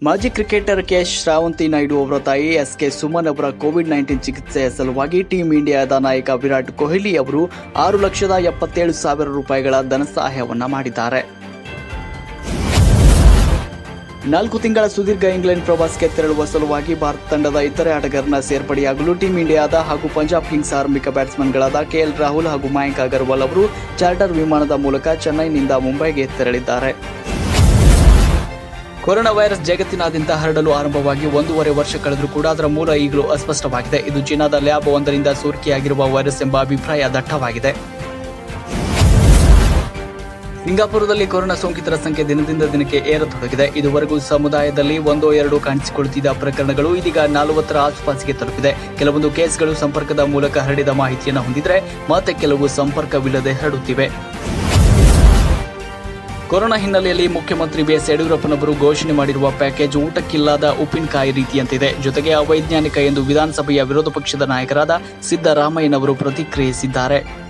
ಮಾಜಿ cricketer K ಶ್ರಾವಂತಿ Naidu ಅವರ ತಾಯಿ ಎಸ್ ಕೆ ಸುಮನ್ ಅವರ ಕೋವಿಡ್ ನೈನ್ಟೀನ್ ಚಿಕಿತ್ಸೆಯ ಸಲುವಾಗಿ ಟೀಂ ಇಂಡಿಯಾದ ನಾಯಕ ವಿರಾಟ್ ಕೊಹ್ಲಿ ಅವರು ಆರು ಲಕ್ಷದ ಎಪ್ಪತ್ತೇಳು ಸಾವಿರ ರೂಪಾಯಿಗಳ ಧನಸಹಾಯವನ್ನ ಮಾಡಿದ್ದಾರೆ ನಾಲ್ಕು ತಿಂಗಳ ಸುದೀರ್ಘ ಇಂಗ್ಲೆಂಡ್ ಪ್ರವಾಸಕ್ಕೆ ತೆರಳುವ ಸಲುವಾಗಿ ಭಾರತ ತಂಡದ ಇತರೆ ಆಟಗಾರನ ಸೇರ್ಪಡೆಯಾಗಲು ಟೀಂ ಇಂಡಿಯಾದ ಹಾಗೂ ಪಂಜಾಬ್ ಕಿಂಗ್ಸ್ ಆರಂಭಿಕ ಬ್ಯಾಟ್ಸ್ಮನ್ಗಳಾದ ಕೆಎಲ್ ರಾಹುಲ್ ಹಾಗೂ ಮಯಾಂಕ್ ಅಗರ್ವಾಲ್ ಅವರು ಚಾರ್ಟರ್ ವಿಮಾನದ ಮೂಲಕ ಚೆನ್ನೈನಿಂದ ಮುಂಬೈಗೆ ತೆರಳಿದ್ದಾರೆ ಕೊರೋನಾ ವೈರಸ್ ಜಗತ್ತಿನಾದ್ಯಂತ ಹರಡಲು ಆರಂಭವಾಗಿ ಒಂದೂವರೆ ವರ್ಷ ಕಳೆದರೂ ಕೂಡ ಅದರ ಮೂಲ ಈಗಲೂ ಅಸ್ಪಷ್ಟವಾಗಿದೆ ಇದು ಚೀನಾದ ಲ್ಯಾಬ್ ಒಂದರಿಂದ ಸೋರಿಕೆಯಾಗಿರುವ ವೈರಸ್ ಎಂಬ ಅಭಿಪ್ರಾಯ ದಟ್ಟವಾಗಿದೆ ಸಿಂಗಾಪುರದಲ್ಲಿ ಕೊರೋನಾ ಸೋಂಕಿತರ ಸಂಖ್ಯೆ ದಿನದಿಂದ ದಿನಕ್ಕೆ ಏರತೊಡಗಿದೆ ಇದುವರೆಗೂ ಸಮುದಾಯದಲ್ಲಿ ಒಂದೋ ಎರಡು ಕಾಣಿಸಿಕೊಳ್ಳುತ್ತಿದ್ದ ಪ್ರಕರಣಗಳು ಇದೀಗ ನಲವತ್ತರ ಆಸುಪಾಸಿಗೆ ತಲುಪಿದೆ ಕೆಲವೊಂದು ಕೇಸ್ಗಳು ಸಂಪರ್ಕದ ಮೂಲಕ ಹರಡಿದ ಮಾಹಿತಿಯನ್ನು ಹೊಂದಿದ್ರೆ ಮತ್ತೆ ಕೆಲವು ಸಂಪರ್ಕವಿಲ್ಲದೆ ಹರಡುತ್ತಿವೆ ಕೊರೋನಾ ಹಿನ್ನೆಲೆಯಲ್ಲಿ ಮುಖ್ಯಮಂತ್ರಿ ಬಿಎಸ್ ಯಡಿಯೂರಪ್ಪನವರು ಘೋಷಣೆ ಮಾಡಿರುವ ಪ್ಯಾಕೇಜ್ ಊಟಕ್ಕಿಲ್ಲದ ಉಪ್ಪಿನಕಾಯಿ ರೀತಿಯಂತಿದೆ ಜೊತೆಗೆ ಅವೈಜ್ಞಾನಿಕ ಎಂದು ವಿಧಾನಸಭೆಯ ವಿರೋಧ ಪಕ್ಷದ ನಾಯಕರಾದ ಸಿದ್ದರಾಮಯ್ಯನವರು ಪ್ರತಿಕ್ರಿಯಿಸಿದ್ದಾರೆ